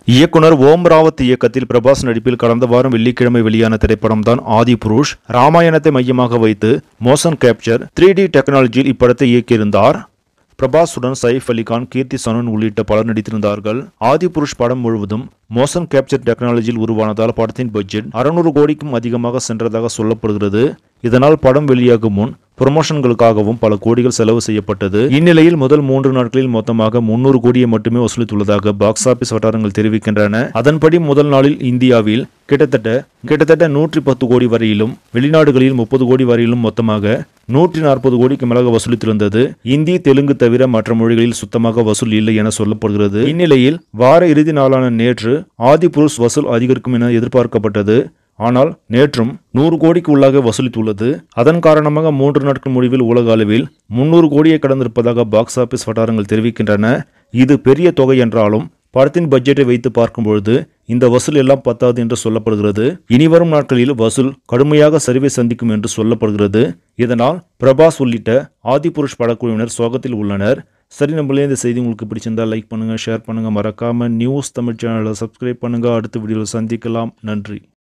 இயக்குனர் ஓம் ராவத் இயக்கத்தில் பிரபாஸ் நடிப்பில் கடந்த வாரம் வெள்ளிக்கிழமை வெளியான திரைப்படம் தான் ஆதி புருஷ் ராமாயணத்தை மையமாக வைத்து மோஷன் கேப்சர் த்ரீ டி டெக்னாலஜியில் இப்படத்தை இயக்கியிருந்தார் பிரபாஸுடன் சைஃப் அலிகான் கீர்த்தி சனன் உள்ளிட்ட பலர் நடித்திருந்தார்கள் ஆதி புருஷ் படம் முழுவதும் மோஷன் கேப்சர் டெக்னாலஜியில் உருவானதால் படத்தின் பட்ஜெட் அறுநூறு கோடிக்கும் அதிகமாக சென்றதாக சொல்லப்படுகிறது இதனால் படம் வெளியாகும் முன் ப்ரொமோஷன்களுக்காகவும் பல கோடிகள் செலவு செய்யப்பட்டது இந்நிலையில் முதல் மூன்று நாட்களில் மொத்தமாக முன்னூறு கோடியை மட்டுமே வசூலித்துள்ளதாக பாக்ஸ் ஆபீஸ் வட்டாரங்கள் தெரிவிக்கின்றன அதன்படி முதல் நாளில் இந்தியாவில் கிட்டத்தட்ட கிட்டத்தட்ட நூற்றி பத்து கோடி வரையிலும் வெளிநாடுகளில் முப்பது கோடி வரையிலும் மொத்தமாக நூற்றி நாற்பது கோடிக்கு மேலாக வசூலித்திருந்தது இந்தி தெலுங்கு தவிர மற்ற மொழிகளில் சுத்தமாக வசூல் இல்லை என சொல்லப்படுகிறது இந்நிலையில் வார இறுதி நாளான நேற்று ஆதி புருஷ் வசூல் அதிகரிக்கும் என எதிர்பார்க்கப்பட்டது ஆனால் நேற்றும் நூறு கோடிக்கு உள்ளாக வசூலித்துள்ளது அதன் காரணமாக மூன்று நாட்கள் முடிவில் உலக அளவில் முன்னூறு கோடியை கடந்திருப்பதாக பாக்ஸ் ஆபீஸ் வட்டாரங்கள் தெரிவிக்கின்றன இது பெரிய தொகை என்றாலும் படத்தின் பட்ஜெட்டை வைத்து பார்க்கும்பொழுது இந்த வசூல் எல்லாம் பத்தாது என்று சொல்லப்படுகிறது இனிவரும் நாட்களில் வசூல் கடுமையாக சரிவை சந்திக்கும் என்று சொல்லப்படுகிறது இதனால் பிரபாஸ் உள்ளிட்ட ஆதிபுருஷ் படக்குழுவினர் சோகத்தில் உள்ளனர் சரி நம்மளே இந்த செய்தி உங்களுக்கு பிடிச்சிருந்தா லைக் பண்ணுங்க ஷேர் பண்ணுங்க மறக்காம நியூஸ் தமிழ் சேனலை சப்ஸ்கிரைப் பண்ணுங்க அடுத்த வீடியோவில் சந்திக்கலாம் நன்றி